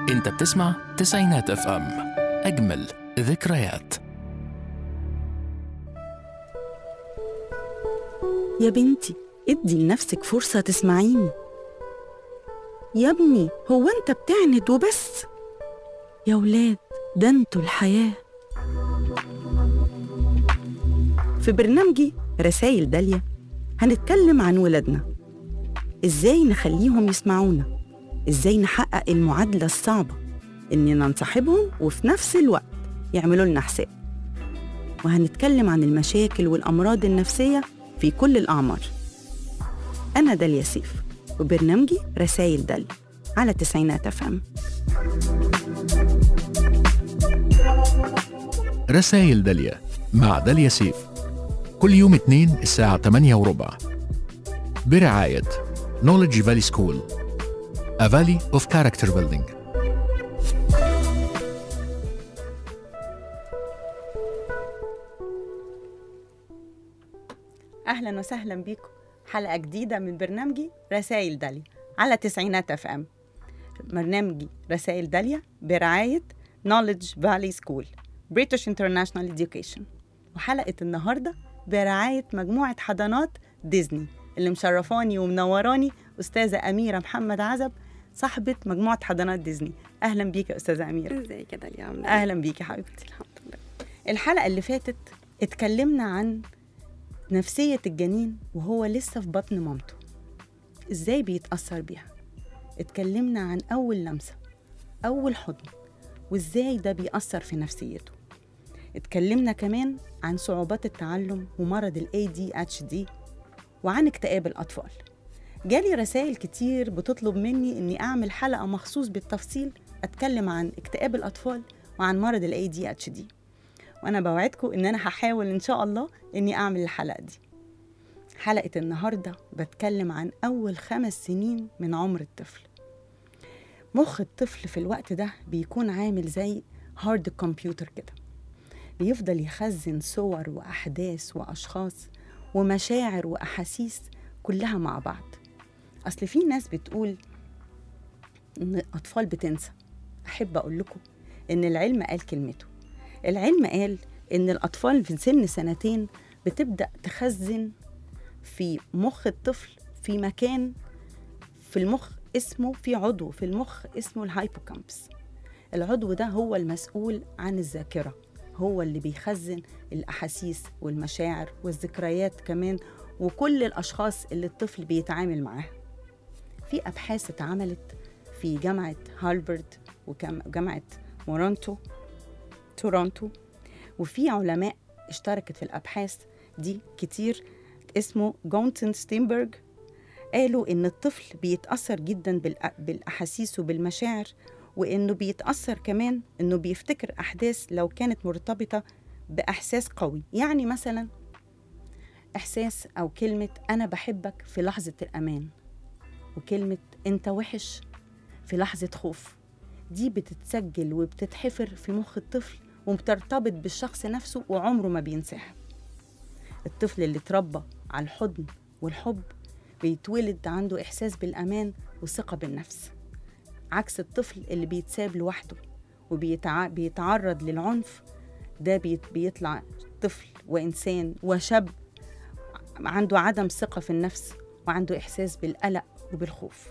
انت بتسمع تسعينات اف ام اجمل ذكريات يا بنتي ادي لنفسك فرصة تسمعيني يا ابني هو انت بتعند وبس يا ولاد ده انتوا الحياة في برنامجي رسايل داليا هنتكلم عن ولادنا ازاي نخليهم يسمعونا ازاي نحقق المعادلة الصعبة اننا نصاحبهم وفي نفس الوقت يعملوا لنا حساب وهنتكلم عن المشاكل والأمراض النفسية في كل الأعمار أنا داليا سيف وبرنامجي رسايل داليا على تسعينات أفهم رسائل داليا مع داليا سيف كل يوم اثنين الساعة 8 وربع برعاية Knowledge Valley School A Valley of Character Building أهلا وسهلا بيكم حلقة جديدة من برنامجي رسائل داليا على تسعينات أف أم برنامجي رسائل داليا برعاية Knowledge Valley School British International Education وحلقة النهاردة برعاية مجموعة حضانات ديزني اللي مشرفاني ومنوراني أستاذة أميرة محمد عزب صاحبة مجموعة حضانات ديزني أهلا بيك يا أستاذة أميرة ازيك يا داليا عامله ايه؟ أهلا بيك يا حبيبتي الحمد لله الحلقة اللي فاتت اتكلمنا عن نفسية الجنين وهو لسه في بطن مامته ازاي بيتأثر بيها اتكلمنا عن أول لمسة أول حضن وازاي ده بيأثر في نفسيته اتكلمنا كمان عن صعوبات التعلم ومرض ال ADHD وعن اكتئاب الأطفال جالي رسائل كتير بتطلب مني إني أعمل حلقة مخصوص بالتفصيل أتكلم عن اكتئاب الأطفال وعن مرض ال ADHD وانا بوعدكم ان انا هحاول ان شاء الله اني اعمل الحلقه دي حلقه النهارده بتكلم عن اول خمس سنين من عمر الطفل مخ الطفل في الوقت ده بيكون عامل زي هارد كمبيوتر كده بيفضل يخزن صور واحداث واشخاص ومشاعر واحاسيس كلها مع بعض اصل في ناس بتقول ان الاطفال بتنسى احب اقول لكم ان العلم قال كلمته العلم قال إن الأطفال في سن سنتين بتبدأ تخزن في مخ الطفل في مكان في المخ اسمه في عضو في المخ اسمه الهايبوكامبس العضو ده هو المسؤول عن الذاكرة هو اللي بيخزن الأحاسيس والمشاعر والذكريات كمان وكل الأشخاص اللي الطفل بيتعامل معاها في أبحاث اتعملت في جامعة هارفارد وجامعة مورونتو تورونتو وفي علماء اشتركت في الأبحاث دي كتير اسمه جونتن ستينبرج قالوا إن الطفل بيتأثر جدا بالأ- بالأحاسيس وبالمشاعر وإنه بيتأثر كمان إنه بيفتكر أحداث لو كانت مرتبطة بإحساس قوي يعني مثلا إحساس أو كلمة أنا بحبك في لحظة الأمان وكلمة أنت وحش في لحظة خوف دي بتتسجل وبتتحفر في مخ الطفل وبترتبط بالشخص نفسه وعمره ما بينساها الطفل اللي اتربى على الحضن والحب بيتولد عنده إحساس بالأمان والثقة بالنفس عكس الطفل اللي بيتساب لوحده وبيتعرض للعنف ده بيت- بيطلع طفل وإنسان وشاب عنده عدم ثقة في النفس وعنده إحساس بالقلق وبالخوف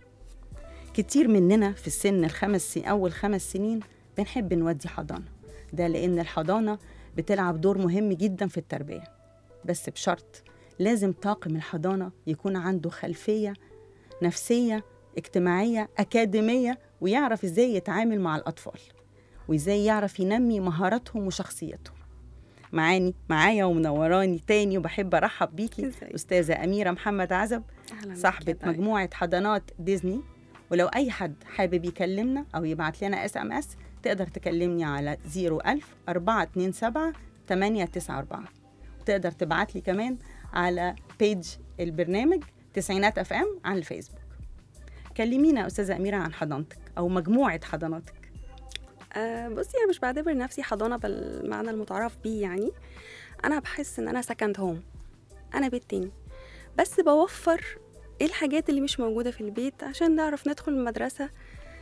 كتير مننا في السن الخمس سن أول خمس سنين بنحب نودي حضانة ده لأن الحضانة بتلعب دور مهم جدا في التربية بس بشرط لازم طاقم الحضانة يكون عنده خلفية نفسية اجتماعية أكاديمية ويعرف إزاي يتعامل مع الأطفال وإزاي يعرف ينمي مهاراتهم وشخصيتهم معاني معايا ومنوراني تاني وبحب أرحب بيكي ازيك؟ أستاذة أميرة محمد عزب اهلا بيك صاحبة يا داليا. مجموعة حضانات ديزني ولو أي حد حابب يكلمنا أو يبعت لنا اس ام اس تقدر تكلمني على 01000 427 894 وتقدر تبعت لي كمان على بيج البرنامج تسعينات اف ام على الفيسبوك كلمينا يا أستاذة أميرة عن حضانتك أو مجموعة حضاناتك آه بصي انا مش بعتبر نفسي حضانه بالمعنى المتعارف بيه يعني انا بحس ان انا سكند هوم انا بيت تاني بس بوفر ايه الحاجات اللي مش موجوده في البيت عشان نعرف ندخل المدرسه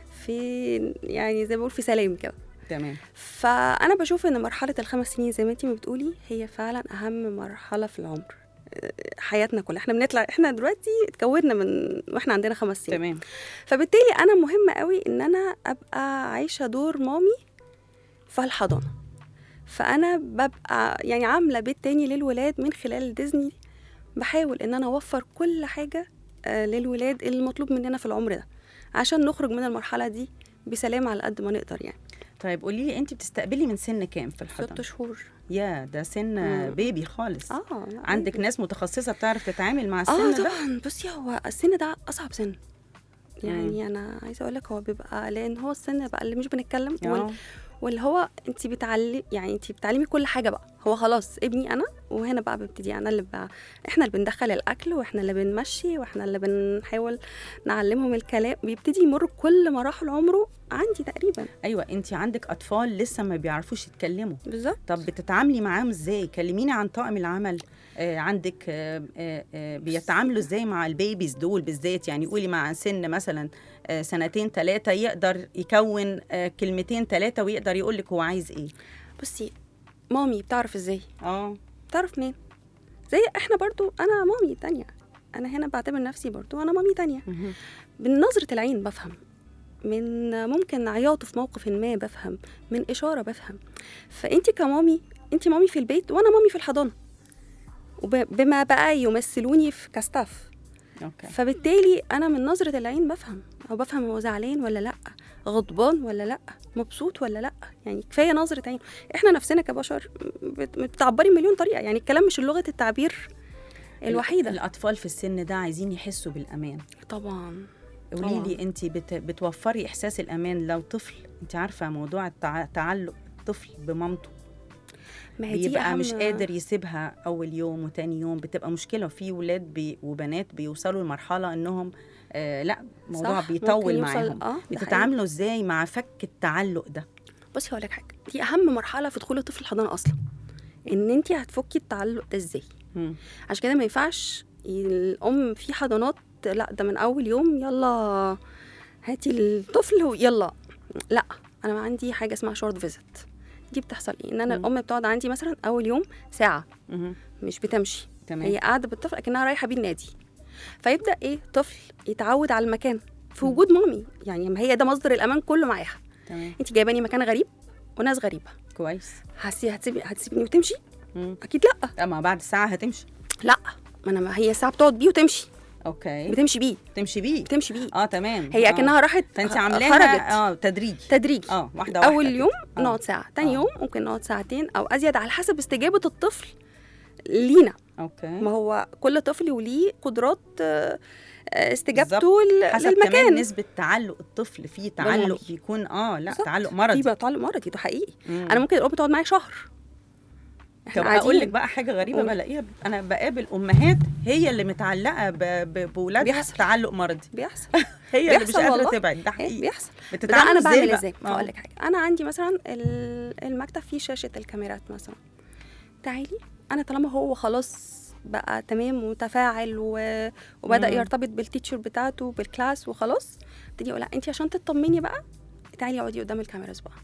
في يعني زي ما بقول في سلام كده تمام فانا بشوف ان مرحله الخمس سنين زي ما انت ما بتقولي هي فعلا اهم مرحله في العمر آه، حياتنا كلها احنا بنطلع احنا دلوقتي اتكوننا من واحنا عندنا خمس سنين تمام فبالتالي انا مهم قوي ان انا ابقى عايشه دور مامي في الحضانه فانا ببقى يعني عامله بيت تاني للولاد من خلال ديزني بحاول ان انا اوفر كل حاجه آه، للولاد المطلوب مننا في العمر ده عشان نخرج من المرحله دي بسلام على قد ما نقدر يعني طيب قولي لي انت بتستقبلي من سن كام في ست الحضانه شهور يا ده سن مم. بيبي خالص اه لا، عندك عادي. ناس متخصصه بتعرف تتعامل مع اه السن ده طبعا بصي هو السن ده اصعب سن يعني انا عايزه اقول لك هو بيبقى لان هو السن بقى اللي مش بنتكلم وال- آه. واللي هو انت بتعلمي يعني انت بتعلمي كل حاجه بقى هو خلاص ابني انا وهنا بقى ببتدي انا اللي بقى احنا اللي بندخل الاكل واحنا اللي بنمشي واحنا اللي بنحاول نعلمهم الكلام بيبتدي يمر كل مراحل عمره عندي تقريبا ايوه انت عندك اطفال لسه ما بيعرفوش يتكلموا بالظبط طب بتتعاملي معاهم ازاي كلميني عن طاقم العمل آه عندك آه آه آه بيتعاملوا ازاي مع البيبيز دول بالذات يعني قولي مع سن مثلا آه سنتين ثلاثه يقدر يكون آه كلمتين ثلاثه ويقدر يقول لك هو عايز ايه بصي مامي بتعرف ازاي اه بتعرف منين زي احنا برضو انا مامي تانية انا هنا بعتبر نفسي برضو انا مامي تانية مهم. من نظرة العين بفهم من ممكن عياطه في موقف ما بفهم من إشارة بفهم فأنت كمامي أنت مامي في البيت وأنا مامي في الحضانة وبما بقى يمثلوني في كستاف اوكي فبالتالي أنا من نظرة العين بفهم أو بفهم هو زعلان ولا لأ غضبان ولا لأ مبسوط ولا لأ يعني كفاية نظرة عين إحنا نفسنا كبشر بت- بتعبري مليون طريقة يعني الكلام مش لغة التعبير الوحيدة الاطفال في السن ده عايزين يحسوا بالامان طبعا قولي طبعاً. لي انت بت بتوفري احساس الامان لو طفل انت عارفه موضوع التع... تعلق الطفل بمامته ما هي دي بيبقى مش أهم- قادر يسيبها اول يوم وتاني يوم بتبقى مشكله في ولاد بي وبنات بيوصلوا لمرحله انهم آه لا الموضوع صح، بيطول ممكن يوصل- معاهم اه ده حقيقي. بتتعاملوا ازاي مع فك التعلق ده بصي هقول لك حاجه دي اهم مرحله في دخول الطفل الحضانه اصلا ان انت هتفكي التعلق ده ازاي مم. عشان كده ما ينفعش الام في حضانات لا ده من اول يوم يلا هاتي الطفل ويلا لا انا ما عندي حاجه اسمها شورت فيزيت دي بتحصل ايه ان انا مم. الام بتقعد عندي مثلا اول يوم ساعه مهم. مش بتمشي تمام هي قاعده بالطفل اكنها رايحه بيه النادي فيبدا ايه طفل يتعود على المكان في وجود مامي يعني ما هي ده مصدر الامان كله معاها تمام انت جايباني مكان غريب وناس غريبه كويس هسي هتسيبي هتسيبني وتمشي مم. اكيد لا اما بعد ساعه هتمشي لا ما انا ما هي ساعه بتقعد بيه وتمشي اوكي بتمشي بيه تمشي بيه بتمشي بيه اه تمام هي آه. اكنها راحت فانت خ- عاملاها خرجت اه تدريجي تدريجي اه واحده واحده اول كده. يوم آه. نقعد ساعه تاني آه. يوم ممكن نقعد ساعتين او ازيد على حسب استجابه الطفل لينا اوكي ما هو كل طفل وليه قدرات آه، آه، استجابته ل- حسب كمان للمكان نسبة تعلق الطفل فيه تعلق بالظبط. بيكون اه لا بالظبط. تعلق في مرضي بقى تعلق مرضي ده حقيقي مم. انا ممكن الام تقعد معايا شهر إحنا طب اقول لك قاعدين. بقى حاجة غريبة قولي. بلاقيها انا بقابل امهات هي اللي متعلقة ب- ب- بولادها بيحصل. تعلق مرضي بيحصل هي اللي مش بيحصل قادرة والله. تبعد ده إيه، حقيقي بيحصل ده بتتعاملوا انا بعمل بقى؟ ازاي آه. هقول لك حاجه انا عندي مثلا ال- المكتب فيه شاشه الكاميرات مثلا تعالي انا طالما هو خلاص بقى تمام ومتفاعل و... وبدا مم. يرتبط بالتيتشر بتاعته بالكلاس وخلاص ابتدي اقول لا انت عشان تطمني بقى تعالي اقعدي قدام الكاميراز بقى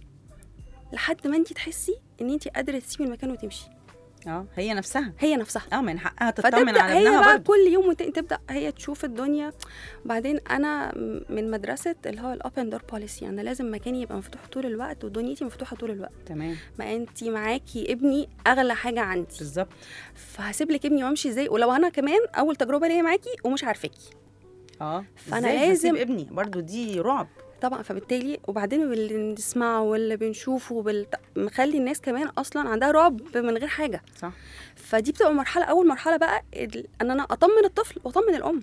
لحد ما انت تحسي ان انت قادره تسيبي المكان وتمشي اه هي نفسها هي نفسها اه من حقها تطمن فتبدا على هي ابنها بقى برضه كل يوم وت- تبدا هي تشوف الدنيا وبعدين انا م- من مدرسه اللي هو الاوبن دور بوليسي انا لازم مكاني يبقى مفتوح طول الوقت ودنيتي مفتوحه طول الوقت تمام ما انت معاكي ابني اغلى حاجه عندي بالظبط فهسيب لك ابني وامشي ازاي ولو انا كمان اول تجربه ليا معاكي ومش عارفاكي اه فأنا إزاي لازم- هسيب ابني برضه دي رعب طبعا فبالتالي وبعدين اللي بنسمعه واللي بنشوفه بال... مخلي الناس كمان اصلا عندها رعب من غير حاجه صح فدي بتبقى مرحله اول مرحله بقى ال- ان انا اطمن الطفل واطمن الام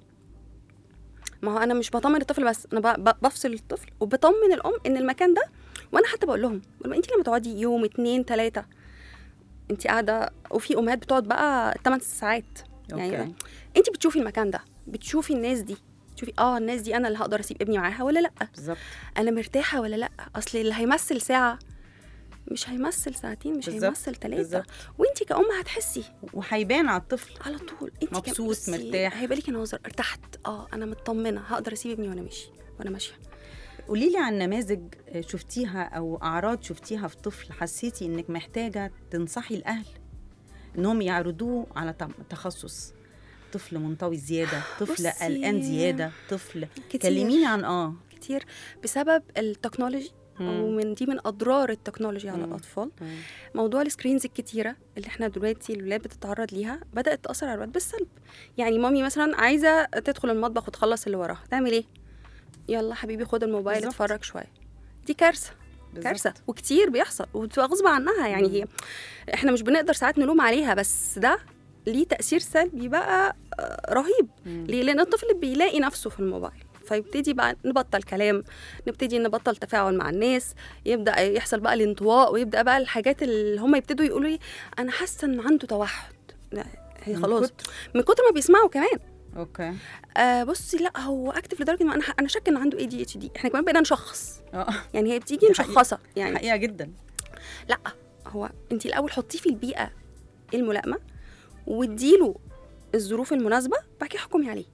ما هو انا مش بطمن الطفل بس انا ب- ب- بفصل الطفل وبطمن الام ان المكان ده وانا حتى بقول لهم بقول لهم انت لما تقعدي يوم اتنين تلاته انت قاعده وفي امهات بتقعد بقى 8 ساعات يعني اوكي انت بتشوفي المكان ده بتشوفي الناس دي تشوفي اه الناس دي انا اللي هقدر اسيب ابني معاها ولا لا بالظبط انا مرتاحه ولا لا اصل اللي هيمثل ساعه مش هيمثل ساعتين مش بالظبط، هيمثل ثلاثه بالظبط. وانت كأم هتحسي وهيبان على الطفل على طول انت مبسوط، مرتاح. هيبقى ليكي نظر ارتحت اه انا مطمنه هقدر اسيب ابني وانا ماشي وانا ماشيه قولي لي عن نماذج شفتيها او اعراض شفتيها في طفل حسيتي انك محتاجه تنصحي الاهل انهم يعرضوه على تم- تخصص طفل منطوي زياده طفل بصي، قلقان زياده طفل كتير. كلميني عن اه كتير بسبب التكنولوجي ومن دي من اضرار التكنولوجي على مم. الاطفال موضوع السكرينز الكتيره اللي احنا دلوقتي الولاد بتتعرض ليها بدات تاثر على الولاد بالسلب يعني مامي مثلا عايزه تدخل المطبخ وتخلص اللي وراها تعمل ايه يلا حبيبي خد الموبايل بالظبط. اتفرج شويه دي كارثه كارثه وكتير بيحصل وبتبقى غصب عنها يعني هي احنا مش بنقدر ساعات نلوم عليها بس ده ليه تاثير سلبي بقى آه، رهيب مم. ليه لان الطفل بيلاقي نفسه في الموبايل فيبتدي بقى نبطل كلام نبتدي نبطل تفاعل مع الناس يبدا يحصل بقى الانطواء ويبدا بقى الحاجات اللي هم يبتدوا يقولوا لي انا حاسه ان عنده توحد لا، هي من خلاص كتر. من كتر ما بيسمعوا كمان اوكي آه بصي لا هو اكتف لدرجه ما انا انا شاك ان عنده اي دي اتش دي احنا كمان بقينا نشخص اه يعني هي بتيجي دي حقيقة. مشخصه يعني حقيقه جدا لا هو انت الاول حطيه في البيئه الملائمه واديله الظروف المناسبه بعد كده احكمي عليه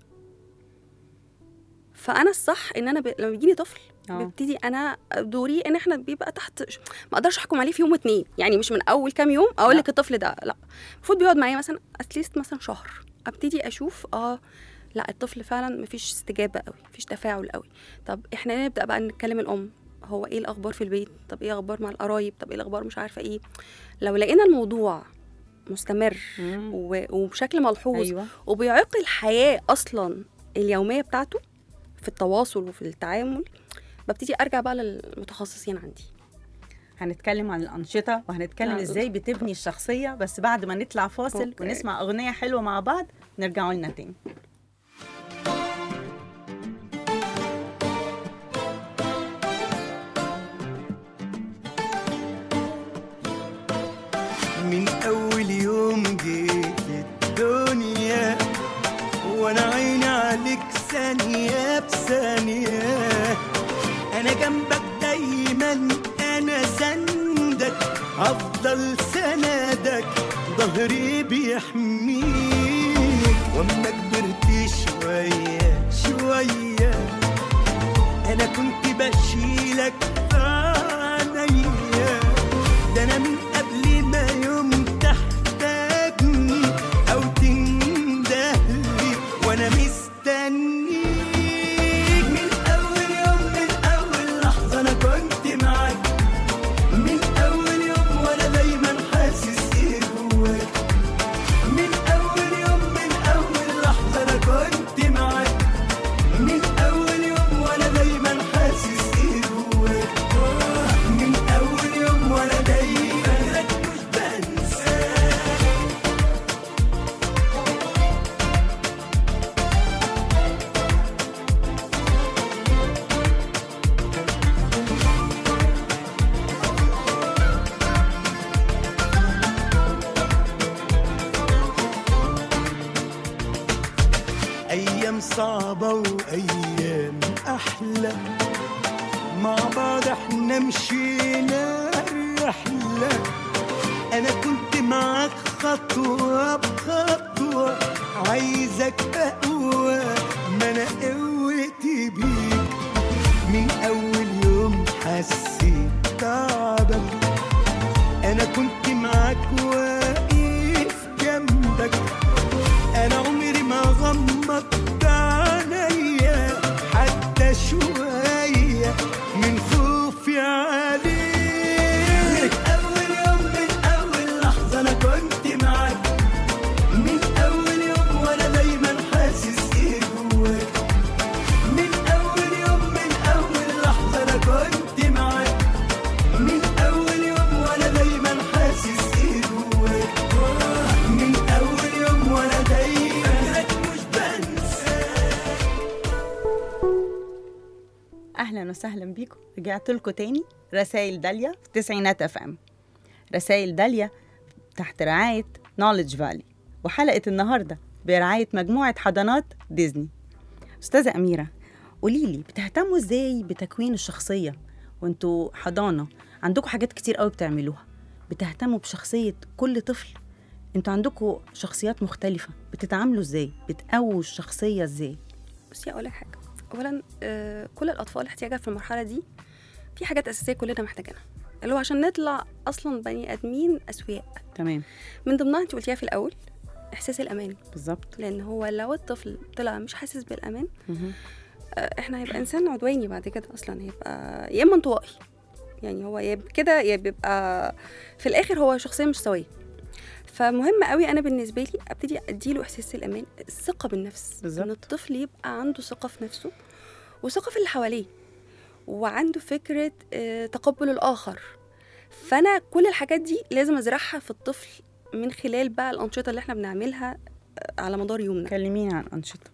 فانا الصح ان انا ب... لما بيجيني طفل آه. ببتدي انا دوري ان احنا بيبقى تحت ش- ما اقدرش احكم عليه في يوم واتنين يعني مش من اول كام يوم اقول لا. لك الطفل ده لا المفروض بيقعد معايا مثلا اتليست مثلا شهر ابتدي اشوف اه لا الطفل فعلا مفيش استجابه قوي مفيش تفاعل قوي طب احنا نبدا بقى نتكلم الام هو ايه الاخبار في البيت طب ايه الاخبار مع القرايب طب ايه الاخبار مش عارفه ايه لو لقينا الموضوع مستمر مم. و- وبشكل ملحوظ ايوه وبيعيق الحياه اصلا اليوميه بتاعته في التواصل وفي التعامل ببتدي ارجع بقى للمتخصصين عندي هنتكلم عن الأنشطة وهنتكلم لا، ازاي بتبني الشخصية بس بعد ما نطلع فاصل أوكي. ونسمع أغنية حلوة مع بعض نرجعوا لنا تاني من أول يوم جيت الدنيا وأنا عيني عليك ثانية بثانية أنا جنبك دايما أنا سندك أفضل سندك ظهري بيحميك وأما كبرت شوية شوية أنا كنت بشيلك في عينيا ده انا من قبل ما يوم تحتاجني او تندهلي وانا مستنيك من اول يوم من اول لحظه انا كنت معاك من اول يوم وانا دايما حاسس ايه جواك من اول يوم من اول لحظه انا كنت معاك من اول يوم وانا دايما حاسس ايه جواك من اول يوم وانا دايما فاكرك مش بنساك أيام صعبة وأيام أحلى مع بعض احنا مشينا الرحلة أنا كنت معاك خطوة بخطوة عايزك أقوى ما أنا قوتي بيك من أول يوم حسيت تعبك أنا كنت معاك واقف جنبك انا عمري ما غمضت عينيا حتى شويه من خوفي عليك من اول يوم من اول لحظه انا كنت معاك من اول يوم وانا دايما حاسس ايه جواك من اول يوم من اول لحظه انا كنت معاك من اول يوم وانا دايما حاسس ايه جواك من اول يوم وانا دايما فاكرك مش بنساك أهلا وسهلا بيكم رجعت لكم تاني رسائل داليا في تسعينات اف ام رسائل داليا تحت رعاية نوليدج فالي وحلقة النهاردة برعاية مجموعة حضانات ديزني أستاذة أميرة قولي لي بتهتموا ازاي بتكوين الشخصية وانتوا حضانة عندكم حاجات كتير قوي بتعملوها بتهتموا بشخصية كل طفل انتوا عندكم شخصيات مختلفة بتتعاملوا ازاي بتقووا الشخصية ازاي بصي اقول لك حاجه اولا آه، كل الاطفال احتياجها في المرحله دي في حاجات اساسيه كلنا محتاجينها اللي هو عشان نطلع اصلا بني ادمين اسوياء تمام من ضمنها انت قلتيها في الاول احساس الامان بالظبط لان هو لو الطفل طلع مش حاسس بالامان مهم. آه، احنا هيبقى انسان عدواني بعد كده اصلا هيبقى يا اما انطوائي يعني هو يا كده يا بيبقى في الاخر هو شخصيه مش سويه فمهم قوي انا بالنسبه لي ابتدي اديله احساس الامان الثقه بالنفس بالظبط. ان الطفل يبقى عنده ثقه في نفسه وثقه في اللي حواليه وعنده فكره آه، تقبل الاخر فانا كل الحاجات دي لازم ازرعها في الطفل من خلال بقى الانشطه اللي احنا بنعملها آه، على مدار يومنا كلميني عن انشطه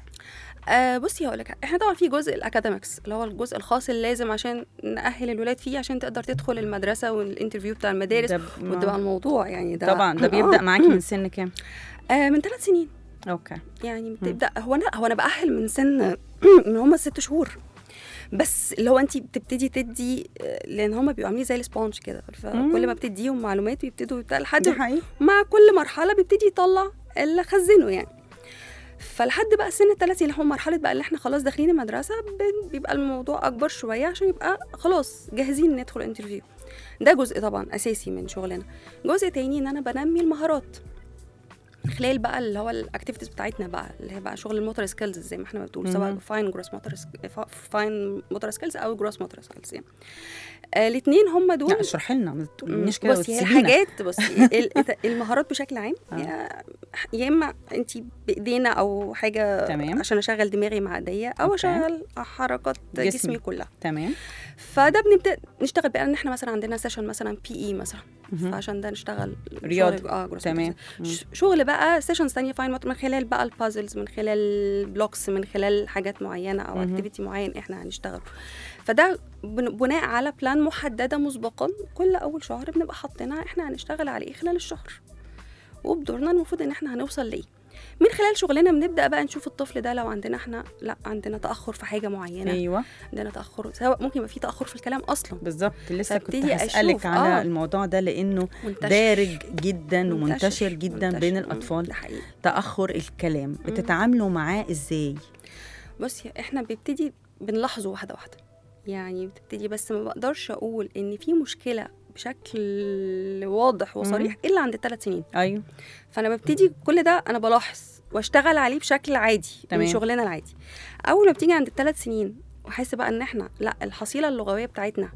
آه بصي هقول لك احنا طبعا في جزء الاكاديمكس اللي هو الجزء الخاص اللي لازم عشان نأهل الولاد فيه عشان تقدر تدخل المدرسه والانترفيو بتاع المدارس ده ب- وده بقى الموضوع يعني ده طبعا ده بيبدا معاكي من سن كام آه من ثلاث سنين اوكي يعني بتبدا هو انا هو انا باهل من سن من هم ست شهور بس اللي هو انت بتبتدي تدي آه، لان هم بيبقوا عاملين زي السبونج كده فكل ما بتديهم معلومات بيبتدوا يبدأ لحد دي حقيقي مع كل مرحله بيبتدي يطلع اللي خزنه يعني فلحد بقى سن الثلاث اللي هو مرحله بقى اللي احنا خلاص داخلين المدرسه بن- بيبقى الموضوع اكبر شويه عشان يبقى خلاص جاهزين ندخل انترفيو ده جزء طبعا اساسي من شغلنا جزء تاني ان انا بنمي المهارات من خلال بقى اللي هو الاكتيفيتيز بتاعتنا بقى اللي هي بقى شغل الموتور سكيلز زي ما احنا بنقول سواء مهم. فاين جروس موتور فاين موتور سكيلز او جروس موتور سكيلز يعني آه الاثنين هم دول لا اشرحي لنا ما تقوليش كده بصي هي وتسيبينا. حاجات بصي ال- المهارات بشكل عام آه. يا- يا اما انت بايدينا او حاجه تمام. عشان اشغل دماغي مع ايديا او أوكي. اشغل حركات جسمي. جسمي, كلها تمام فده بنبدا نشتغل بقى ان احنا مثلا عندنا سيشن مثلا بي اي مثلا مهم. فعشان ده نشتغل رياضة. شغل- اه جروس تمام. موتور. ش- شغل بقى سيشنز ثانيه فاين موتور من خلال بقى البازلز من خلال بلوكس من خلال حاجات معينه او مهم. اكتيفيتي معين احنا هنشتغله فده بن- بناء على بلان محدده مسبقا كل اول شهر بنبقى حاطينها احنا هنشتغل على ايه خلال الشهر وبدورنا المفروض ان احنا هنوصل ليه من خلال شغلنا بنبدا بقى نشوف الطفل ده لو عندنا احنا لا عندنا تاخر في حاجه معينه ايوه عندنا تاخر سواء ممكن يبقى في تاخر في الكلام اصلا بالظبط لسه كنت فابتدي هسألك أشوف، على آه. الموضوع ده لأنه منتشر دارج جدا ومنتشر جدا منتشر. بين مم، الأطفال ده حقيقي تأخر الكلام بتتعاملوا معاه إزاي؟ بصي احنا بنبتدي بنلاحظه واحده واحده يعني بتبتدي بس ما بقدرش اقول ان في مشكله بشكل واضح وصريح الا عند الثلاث سنين أيوه فانا ببتدي كل ده انا بلاحظ واشتغل عليه بشكل عادي تمام. من شغلنا العادي اول ما بتيجي عند الثلاث سنين واحس بقى ان احنا لا الحصيله اللغويه بتاعتنا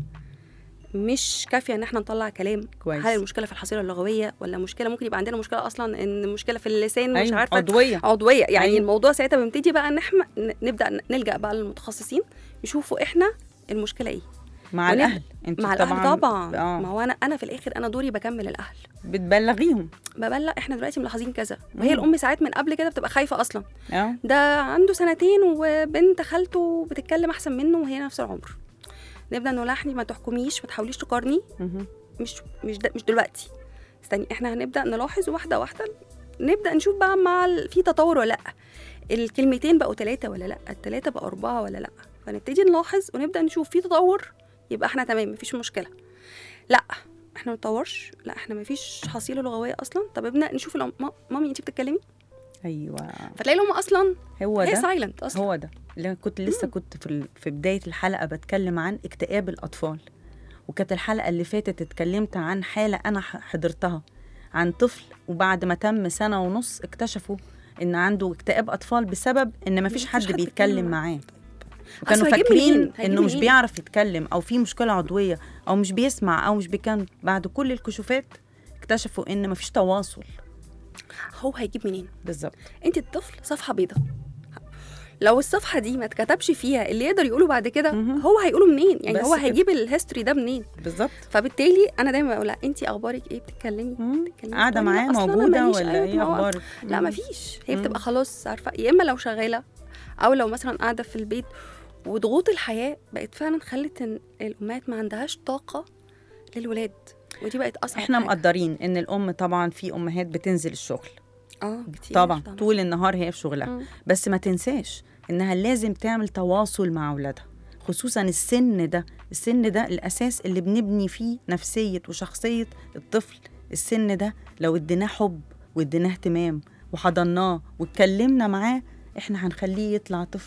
مش كافيه ان احنا نطلع كلام كويس. هل المشكله في الحصيله اللغويه ولا مشكله ممكن يبقى عندنا مشكله اصلا ان مشكله في اللسان مش أيوه عارفه عضوية عضويه يعني أيوة. أيوة. الموضوع ساعتها بنبتدي بقى ان احنا ن- نبدا نلجا بقى للمتخصصين يشوفوا احنا المشكله ايه مع ونب- الأهل أنت مع طبعا الاهل طبعا ما آه. هو انا انا في الاخر انا دوري بكمل الاهل بتبلغيهم ببلغ احنا دلوقتي ملاحظين كذا مم. وهي الام ساعات من قبل كده بتبقى خايفه اصلا اه ده عنده سنتين وبنت خالته بتتكلم احسن منه وهي نفس العمر نبدا نقول لها احنا ما تحكميش ما تحاوليش تقارني مهم. مش مش د- مش دلوقتي استني احنا هنبدا نلاحظ واحده واحده نبدا نشوف بقى مع ال... في تطور ولا لا الكلمتين بقوا ثلاثه ولا لا الثلاثه بقوا اربعه ولا لا فنبتدي نلاحظ ونبدا نشوف في تطور يبقى احنا تمام مفيش مشكله لا احنا ما نطورش لا احنا مفيش حصيله لغويه اصلا طب ابدا نشوف الأم... ما- مامي انت بتتكلمي أيوه فتلاقي لهم اصلا هو هي ده سايلنت اصلا هو ده اللي أنا كنت لسه كنت في ال- في بدايه الحلقه بتكلم عن اكتئاب الاطفال وكانت الحلقه اللي فاتت اتكلمت عن حاله انا ح- حضرتها عن طفل وبعد ما تم سنه ونص اكتشفوا ان عنده اكتئاب اطفال بسبب ان مفيش مفيش حد حد بيتكلم بيتكلم معاه وكانوا أصل هيجيب فاكرين منين؟ هيجيب انه مش منين؟ بيعرف يتكلم او في مشكله عضويه او مش بيسمع او مش بيكلم بعد كل الكشوفات اكتشفوا ان مفيش تواصل هو هيجيب منين بالظبط انت الطفل صفحه بيضاء لو الصفحه دي ما اتكتبش فيها اللي يقدر يقوله بعد كده مهم. هو هيقوله منين يعني بس هو كده. هيجيب الهيستوري ده منين بالظبط فبالتالي انا دايما بقول لها انت اخبارك ايه بتتكلمي مم. بتتكلمي قاعده تقولي معاه لا، أصل أنا موجوده ماليش ولا أي ايه مواقف. اخبارك لا مم. ما فيش هي مم. بتبقى خلاص عارفه يا اما لو شغاله او لو مثلا قاعده في البيت وضغوط الحياه بقت فعلا خلت ان الامهات ما عندهاش طاقه للولاد ودي بقت اصعب احنا حاجة. مقدرين ان الام طبعا في امهات بتنزل الشغل اه كتير طبعا طول النهار هي في شغلها مم. بس ما تنساش انها لازم تعمل تواصل مع اولادها خصوصا السن ده السن ده الاساس اللي بنبني فيه نفسيه وشخصيه الطفل السن ده لو اديناه حب واديناه اهتمام وحضناه واتكلمنا معاه احنا هنخليه يطلع طفل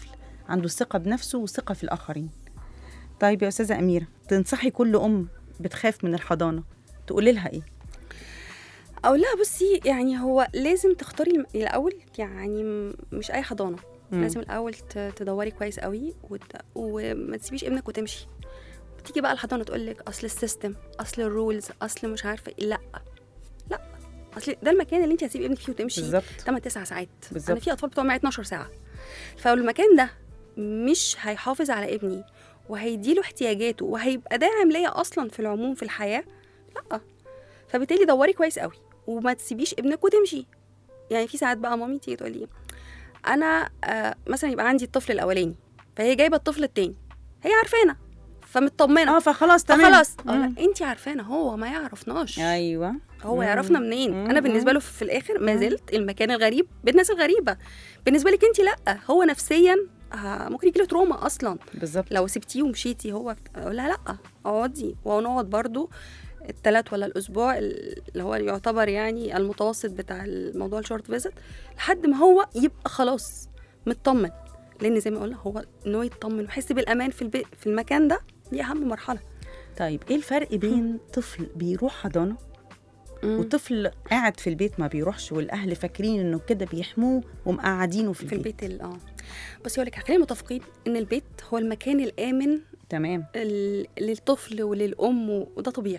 عنده ثقه بنفسه وثقه في الاخرين طيب يا استاذه اميره تنصحي كل ام بتخاف من الحضانه تقولي لها ايه او لا بصي يعني هو لازم تختاري الم- الاول يعني م- مش اي حضانه مم. لازم الاول ت- تدوري كويس قوي وت... وما تسيبيش ابنك وتمشي بتيجي بقى الحضانه تقول لك اصل السيستم اصل الرولز اصل مش عارفه إيه. لا لا اصل ده المكان اللي انت هتسيبي ابنك فيه وتمشي بالظبط 8 9 ساعات بالظبط. انا في اطفال بتوع معايا 12 ساعه فالمكان ده مش هيحافظ على ابني وهيديله احتياجاته وهيبقى داعم ليا اصلا في العموم في الحياه لا فبالتالي دوري كويس قوي وما تسيبيش ابنك وتمشي يعني في ساعات بقى مامي تيجي تقول لي انا آه مثلا يبقى عندي الطفل الاولاني فهي جايبه الطفل التاني هي عارفانا فمطمنه اه فخلاص تمام فخلاص مم. انت عارفانا هو ما يعرفناش ايوه هو مم. يعرفنا منين مم. انا بالنسبه له في الاخر ما مم. زلت المكان الغريب بالناس الغريبه بالنسبه لك انت لا هو نفسيا آه ممكن يجيله تروما اصلا بالظبط لو سبتيه ومشيتي هو اقول لها لا اقعدي ونقعد برضو الثلاث ولا الاسبوع اللي هو يعتبر يعني المتوسط بتاع الموضوع الشورت فيزيت لحد ما هو يبقى خلاص مطمن لان زي ما قلنا هو ان هو يطمن ويحس بالامان في البيت في المكان ده دي اهم مرحله طيب ايه الفرق بين طفل بيروح حضانه وطفل قاعد في البيت ما بيروحش والاهل فاكرين انه كده بيحموه ومقعدينه في في البيت, البيت ال- اه بس يقول لك خلينا متفقين ان البيت هو المكان الامن تمام ال- للطفل وللام و- وده طبيعي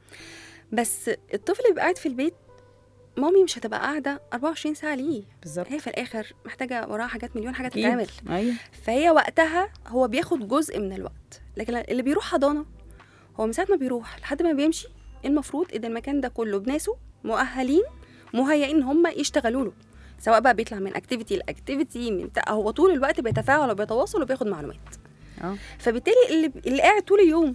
بس الطفل اللي بيبقى قاعد في البيت مامي مش هتبقى قاعده 24 ساعه ليه بالظبط هي في الاخر محتاجه وراها حاجات مليون حاجه أكيد. تتعمل ايوه فهي وقتها هو بياخد جزء من الوقت لكن اللي بيروح حضانه هو من ساعه ما بيروح لحد ما بيمشي المفروض ان المكان ده كله بناسه مؤهلين مهيئين ان هم يشتغلوا له سواء بقى بيطلع من اكتيفيتي لاكتيفيتي من بتاع هو طول الوقت بيتفاعل وبيتواصل وبياخد معلومات اه فبالتالي اللي اللي قاعد طول اليوم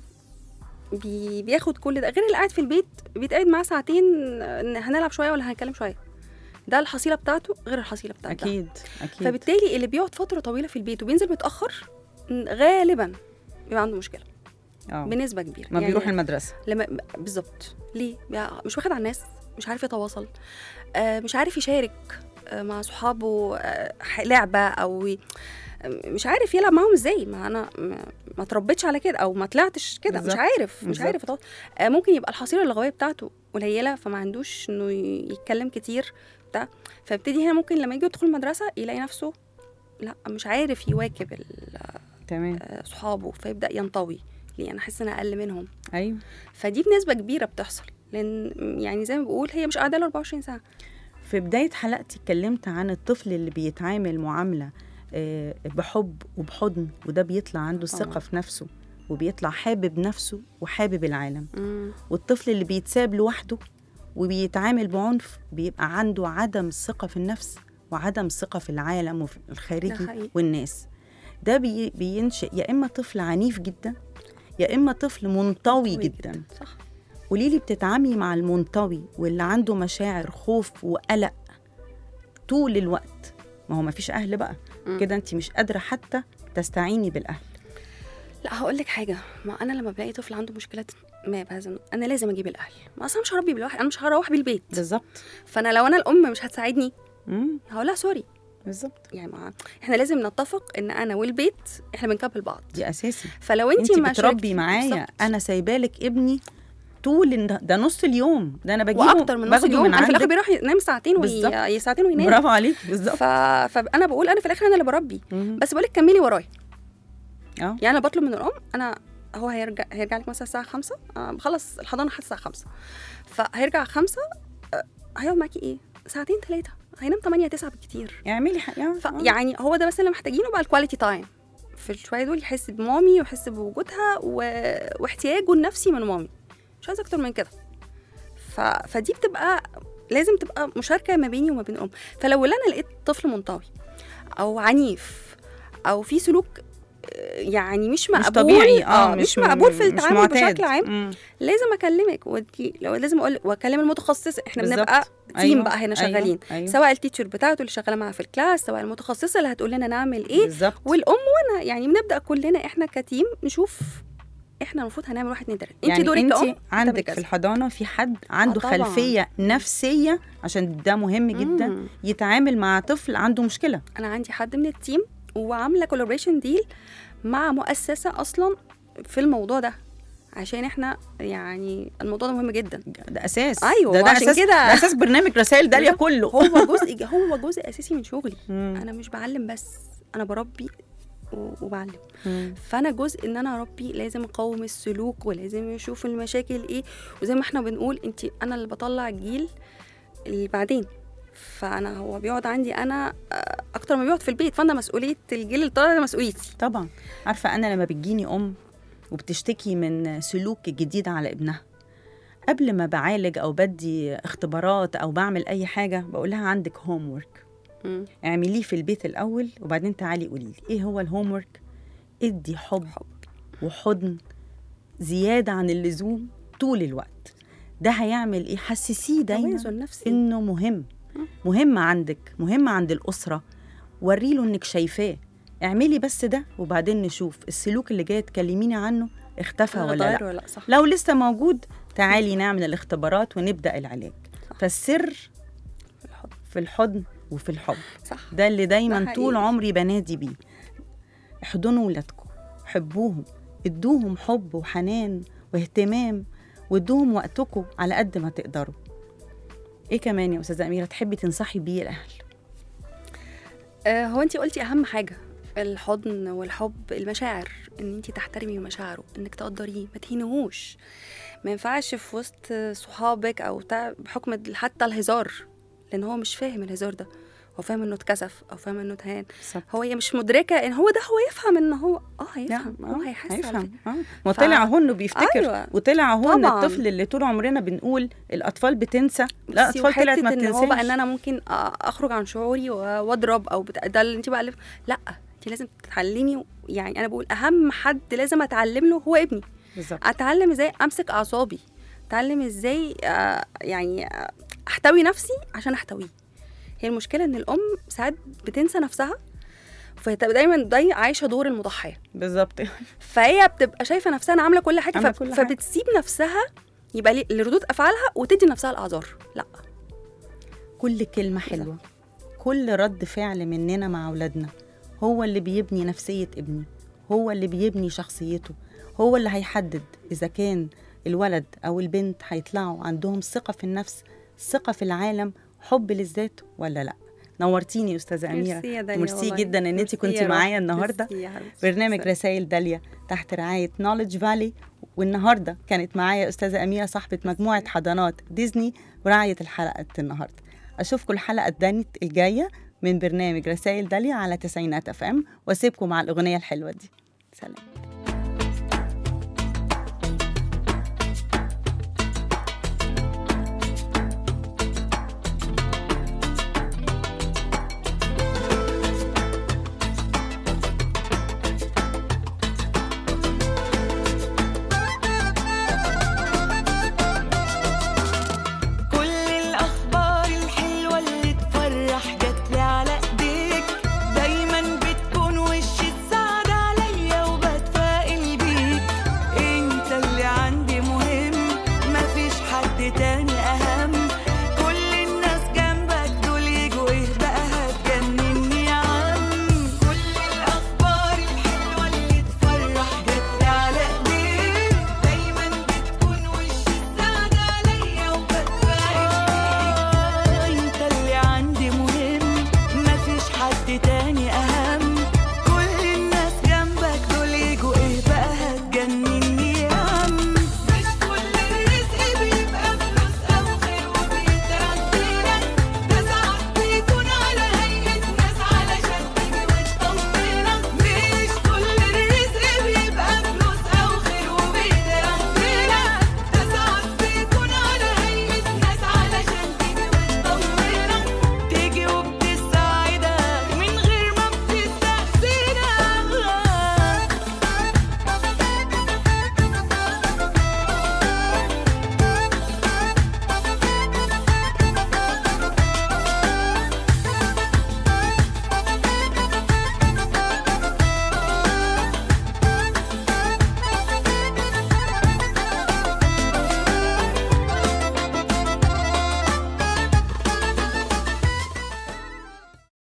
بي بياخد كل ده غير اللي قاعد في البيت بيتقعد معاه ساعتين إن هنلعب شويه ولا هنتكلم شويه ده الحصيله بتاعته غير الحصيله بتاعته اكيد اكيد فبالتالي اللي بيقعد فتره طويله في البيت وبينزل متاخر م، غالبا بيبقى عنده مشكله اه بنسبه كبيره ما بيروح المدرسه لما بالظبط ليه بيبقى مش واخد على الناس مش عارف يتواصل آه مش عارف يشارك آه مع صحابه آه ح- لعبه او ي- آه، مش عارف يلعب معاهم ازاي ما انا ما, ما اتربيتش على كده او ما طلعتش كده مش بالظبط. عارف مش بالظبط. عارف يتواصل آه ممكن يبقى الحصيله اللغويه بتاعته قليله فما عندوش انه ي- يتكلم كتير بتاع فابتدي هنا ممكن لما يجي يدخل المدرسه يلاقي نفسه لا مش عارف يواكب ال- تمام آه، صحابه فيبدا ينطوي ليه انا احس ان أنا اقل منهم ايوه فدي بنسبه كبيره بتحصل لان يعني زي ما بقول هي مش قاعده له 24 ساعه في بداية حلقتي اتكلمت عن الطفل اللي بيتعامل معاملة آه، بحب وبحضن وده بيطلع عنده الثقة آه. في نفسه وبيطلع حابب نفسه وحابب العالم مم. والطفل اللي بيتساب لوحده وبيتعامل بعنف بيبقى عنده عدم الثقة في النفس وعدم الثقة في العالم وفي ده الخارجي حقيقي. والناس ده بي بينشئ يا إما طفل عنيف جدا يا إما طفل منطوي قوي جدا صح قولي لي بتتعاملي مع المنطوي واللي عنده مشاعر خوف وقلق طول الوقت ما هو ما فيش اهل بقى مم. كده انت مش قادره حتى تستعيني بالاهل لا هقول لك حاجه ما انا لما بلاقي طفل عنده مشكلات ما بهذا النوع، انا لازم اجيب الاهل ما اصلا مش هربي بالواحد انا مش هروح بالبيت بالظبط فانا لو انا الام مش هتساعدني مم، هقول لها سوري بالظبط يعني ما احنا لازم نتفق ان انا والبيت احنا بنكمل بعض دي اساسي فلو انت انت ما بتربي شاركتي- معايا بالظبط. انا سايبالك ابني طول الن- ده نص اليوم ده انا بجيبه واكتر من نص باخده اليوم من انا في الاخر عندك. بيروح ينام ساعتين بالظبط. وي... ساعتين وينام برافو عليك بالظبط ف... فانا بقول انا في الاخر انا اللي بربي مم. بس بقول لك كملي ورايا اه يعني انا بطلب من الام انا هو هيرجع هيرجع لك مثلا الساعه 5 آه بخلص الحضانه لحد الساعه 5 فهيرجع 5 آه هيقعد معاكي ايه ساعتين ثلاثه هينام 8 9 بالكتير اعملي حاجه ف... يعني هو ده بس اللي محتاجينه بقى الكواليتي تايم في الشويه دول يحس بمامي ويحس بوجودها و... واحتياجه النفسي من مامي مش عايز اكتر من كده ف... فدي بتبقى لازم تبقى مشاركه ما بيني وما بين الام فلو انا لقيت طفل منطوي او عنيف او في سلوك آه، يعني مش مقبول مش طبيعي اه مش, مقبول في مش التعامل معتاد. بشكل عام مم. لازم اكلمك ودي لو لازم اقول واكلم المتخصص احنا بالظبط. بنبقى تيم أيوة، بقى هنا أيوة، شغالين أيوة. سواء التيتشر بتاعته اللي شغاله معاها في الكلاس سواء المتخصصه اللي هتقول لنا نعمل ايه بالظبط والام وانا يعني بنبدا كلنا احنا كتيم نشوف احنا المفروض هنعمل واحد اتنين تلاته انت يعني دورك انت كأم عندك تعملي في كذا. الحضانه في حد عنده طبعاً. خلفيه نفسيه عشان ده مهم جدا مم. يتعامل مع طفل عنده مشكله انا عندي حد من التيم وعامله كولابريشن ديل مع مؤسسه اصلا في الموضوع ده عشان احنا يعني الموضوع ده مهم جدا ده اساس أيوة، ده, ده وعشان اساس كده- ده اساس برنامج رسائل داليا بالظبط. كله هو جزء هو جزء اساسي من شغلي مم. انا مش بعلم بس انا بربي و- وبعلم مم. فانا جزء ان انا اربي لازم اقاوم السلوك ولازم اشوف المشاكل ايه وزي ما احنا بنقول انت انا اللي بطلع الجيل اللي بعدين فانا هو بيقعد عندي انا آه، اكتر ما بيقعد في البيت فانا مسؤوليه الجيل اللي طالع ده مسؤوليتي طبعا عارفه انا لما بتجيني ام وبتشتكي من سلوك جديد على ابنها قبل ما بعالج او بدي اختبارات او بعمل اي حاجه بقول لها عندك هوم ورك اعمليه في البيت الاول وبعدين تعالي قولي لي ايه هو الهوم ورك ادي حب, حب وحضن زياده عن اللزوم طول الوقت ده هيعمل ايه حسسيه دايما توازن نفسي انه مهم مهم عندك مهم عند الاسره وريله انك شايفاه اعملي بس ده وبعدين نشوف السلوك اللي جاي تكلميني عنه اختفى ولا غير لا ولا لا صح لو لسه موجود تعالي نعمل الاختبارات ونبدا العلاج فالسر في الحضن في الحضن وفي الحب صح ده اللي دايما ده طول حقيقي. عمري بنادي بيه احضنوا ولادكم حبوهم ادوهم حب وحنان واهتمام وادوهم وقتكم على قد ما تقدروا ايه كمان يا استاذه اميره تحبي تنصحي بيه الاهل آه، هو انت قلتي اهم حاجه الحضن والحب المشاعر ان انت تحترمي مشاعره انك تقدريه ما تهينهوش ما ينفعش في وسط صحابك او بتاع بحكم ال- حتى الهزار لان هو مش فاهم الهزار ده هو فاهم انه اتكسف او فاهم انه اتهان هو هي مش مدركه ان هو ده هو يفهم ان هو اه هيفهم هو هيحس على هيفهم فكرة. اه ما طلع هو انه بيفتكر أيوة. وطلع هو ان طبعاً. الطفل اللي طول عمرنا بنقول الاطفال بتنسى لا بصي، اطفال طلعت ما وحتة ان هو بقى ان بتنساش انا ممكن أ- اخرج عن شعوري و- واضرب او بتاع ده اللي انت بقى اللي لا انت لازم تتعلمي يعني انا بقول اهم حد لازم اتعلم له هو ابني بالظبط اتعلم ازاي امسك اعصابي اتعلم ازاي آه، يعني آه، احتوي نفسي عشان احتويه هي المشكله ان الام ساعات بتنسى نفسها فهتبقى دايما داي عايشه دور المضحيه بالظبط فهي بتبقى شايفه نفسها انا عامله كل حاجه عاملة ف... كل حاجة. فبتسيب نفسها يبقى لي- لردود افعالها وتدي نفسها الاعذار لا كل كلمة حلوة كل رد فعل مننا مع أولادنا هو اللي بيبني نفسية ابني هو اللي بيبني شخصيته هو اللي هيحدد إذا كان الولد أو البنت هيطلعوا عندهم ثقة في النفس ثقة في العالم حب للذات ولا لأ نورتيني يا أستاذة أميرة ميرسي يا داليا ميرسي والله. جدا إن أنت ميرسي كنتي يا روح. معايا النهاردة ميرسي يا حبيبتي. برنامج ميرسي. رسائل داليا تحت رعاية نولج فالي والنهاردة كانت معايا أستاذة أميرة صاحبة مجموعة حضانات ديزني ورعاية الحلقة النهاردة أشوفكم الحلقة الدانية الجاية من برنامج رسائل داليا على تسعينات اف ام واسيبكم مع الأغنية الحلوة دي سلام